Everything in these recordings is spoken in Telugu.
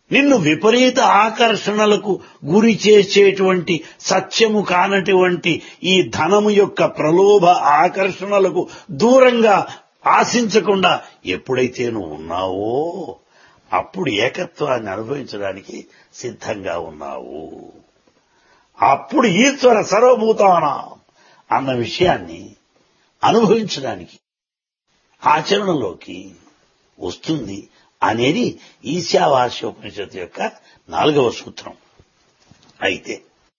నిన్ను విపరీత ఆకర్షణలకు గురి చేసేటువంటి సత్యము కానటువంటి ఈ ధనము యొక్క ప్రలోభ ఆకర్షణలకు దూరంగా ఆశించకుండా ఎప్పుడైతే నువ్వు ఉన్నావో అప్పుడు ఏకత్వాన్ని అనుభవించడానికి సిద్ధంగా ఉన్నావు అప్పుడు ఈశ్వర సర్వభూతానా అన్న విషయాన్ని అనుభవించడానికి ఆచరణలోకి వస్తుంది అనేది ఈశావాస్యోపనిషత్తు యొక్క నాలుగవ సూత్రం అయితే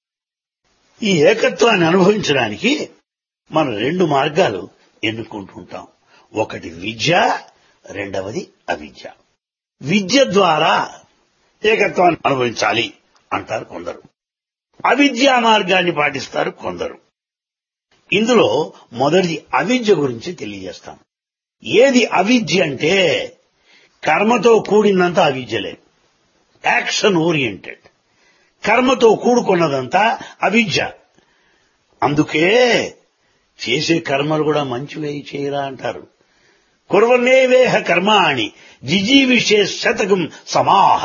ఈ ఏకత్వాన్ని అనుభవించడానికి మనం రెండు మార్గాలు ఎన్నుకుంటుంటాం ఒకటి విద్య రెండవది అవిద్య విద్య ద్వారా ఏకత్వాన్ని అనుభవించాలి అంటారు కొందరు అవిద్యా మార్గాన్ని పాటిస్తారు కొందరు ఇందులో మొదటిది అవిద్య గురించి తెలియజేస్తాం ఏది అవిద్య అంటే కర్మతో కూడినంత అవిద్యలే యాక్షన్ ఓరియంటెడ్ కర్మతో కూడుకున్నదంతా అవిద్య అందుకే చేసే కర్మలు కూడా మంచివే చేయరా అంటారు కుర్వన్నేవేహ కర్మాణి జిజీవిషే శతకం సమాహ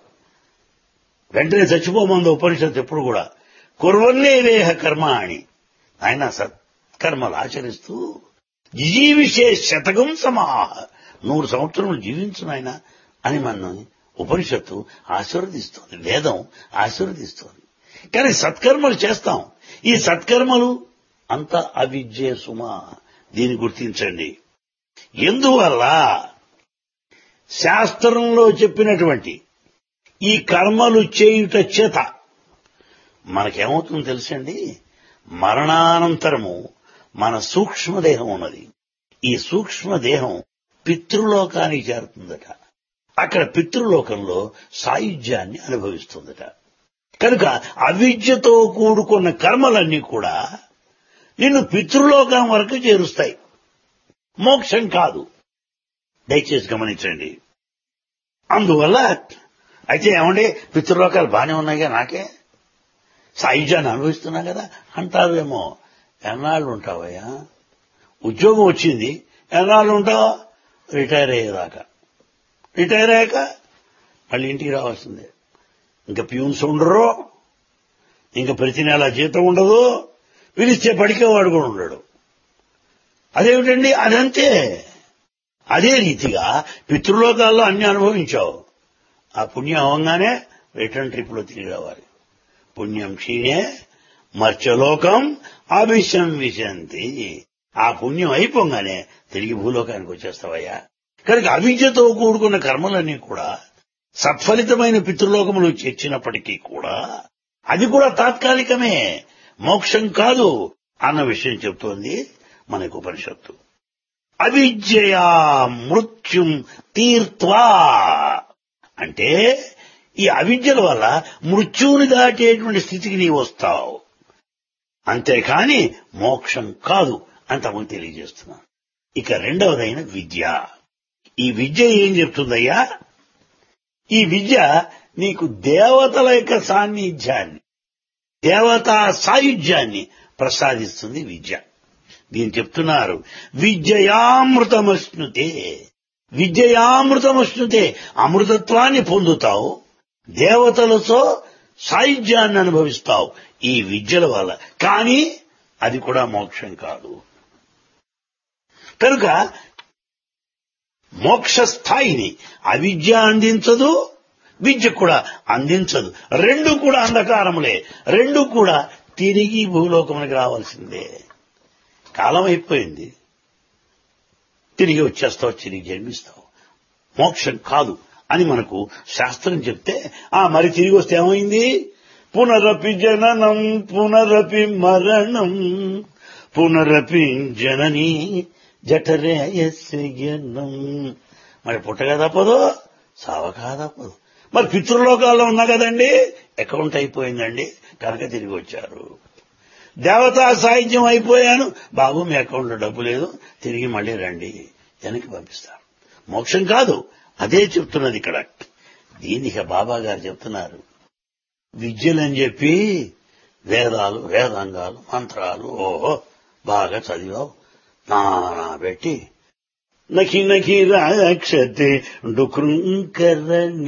వెంటనే చచ్చిపోమంది ఉపనిషత్తు ఎప్పుడు కూడా కుర్వన్నేవేహ కర్మాణి ఆయన సత్కర్మలు ఆచరిస్తూ జిజీవిషే శతకం సమాహ నూరు సంవత్సరములు జీవించు నాయన అని మన ఉపనిషత్తు ఆశీర్వదిస్తోంది వేదం ఆశీర్వదిస్తోంది కానీ సత్కర్మలు చేస్తాం ఈ సత్కర్మలు అంత అవిద్యే సుమా దీన్ని గుర్తించండి ఎందువల్ల శాస్త్రంలో చెప్పినటువంటి ఈ కర్మలు చేయుట చేత మనకేమవుతుందో తెలుసండి మరణానంతరము మన సూక్ష్మదేహం ఉన్నది ఈ సూక్ష్మదేహం పితృలోకానికి చేరుతుందట అక్కడ పితృలోకంలో సాయుధ్యాన్ని అనుభవిస్తుందట కనుక అవిద్యతో కూడుకున్న కర్మలన్నీ కూడా నిన్ను పితృలోకం వరకు చేరుస్తాయి మోక్షం కాదు దయచేసి గమనించండి అందువల్ల అయితే ఏమండి పితృలోకాలు బాగానే ఉన్నాయిగా నాకే సాయుధ్యాన్ని అనుభవిస్తున్నా కదా అంటావేమో ఎన్నాళ్ళు ఉంటావయ్యా ఉద్యోగం వచ్చింది ఎన్నాళ్ళు ఉంటావు రిటైర్ అయ్యేదాకా రిటైర్ అయ్యాక మళ్ళీ ఇంటికి రావాల్సిందే ఇంకా ప్యూన్స్ ఉండరు ఇంకా ప్రతి నెల జీతం ఉండదు పిలిస్తే పడికేవాడు కూడా ఉండడు అదేమిటండి అదంతే అదే రీతిగా పితృలోకాల్లో అన్ని అనుభవించావు ఆ పుణ్యం అవంగానే రిటర్న్ ట్రిప్ లో తిరిగి రావాలి పుణ్యం క్షీణే మర్చలోకం అభిశం విశంతి ఆ పుణ్యం అయిపోగానే తిరిగి భూలోకానికి వచ్చేస్తావయ్యా కనుక అవిద్యతో కూడుకున్న కర్మలన్నీ కూడా సత్ఫలితమైన పితృలోకములు చేర్చినప్పటికీ కూడా అది కూడా తాత్కాలికమే మోక్షం కాదు అన్న విషయం చెప్తోంది మనకు ఉపనిషత్తు అవిద్యయా మృత్యుం తీర్త్వా అంటే ఈ అవిద్యల వల్ల మృత్యువుని దాటేటువంటి స్థితికి నీవు వస్తావు అంతేకాని మోక్షం కాదు అని తమకు తెలియజేస్తున్నాను ఇక రెండవదైన విద్య ఈ విద్య ఏం చెప్తుందయ్యా ఈ విద్య నీకు దేవతల యొక్క సాన్నిధ్యాన్ని దేవతా సాయుధ్యాన్ని ప్రసాదిస్తుంది విద్య దీని చెప్తున్నారు విద్యయామృతమశ్నుతే విద్యయామృతమశ్నుతే అమృతత్వాన్ని పొందుతావు దేవతలతో సాయుధ్యాన్ని అనుభవిస్తావు ఈ విద్యల వల్ల కానీ అది కూడా మోక్షం కాదు కనుక మోక్ష స్థాయిని అవిద్య అందించదు విద్య కూడా అందించదు రెండు కూడా అంధకారములే రెండు కూడా తిరిగి భూలోకమునికి రావాల్సిందే కాలం అయిపోయింది తిరిగి వచ్చేస్తావు తిరిగి జన్మిస్తావు మోక్షం కాదు అని మనకు శాస్త్రం చెప్తే ఆ మరి తిరిగి వస్తే ఏమైంది పునరపి జననం పునరపి మరణం పునరపి జనని జఠరేయస్యనం మరి పుట్టగా తప్పదు సావగా తప్పదు మరి పితృలోకాల్లో ఉన్నా కదండి అకౌంట్ అయిపోయిందండి కనుక తిరిగి వచ్చారు దేవతా సాహిత్యం అయిపోయాను బాబు మీ అకౌంట్లో డబ్బు లేదు తిరిగి మళ్ళీ రండి వెనక్కి పంపిస్తారు మోక్షం కాదు అదే చెప్తున్నది ఇక్కడ దీనికి బాబా గారు చెప్తున్నారు విద్యలని చెప్పి వేదాలు వేదాంగాలు మంత్రాలు ఓహో బాగా చదివావు నానా పెట్టి నకి నకి రాక్షతే డుకృంకర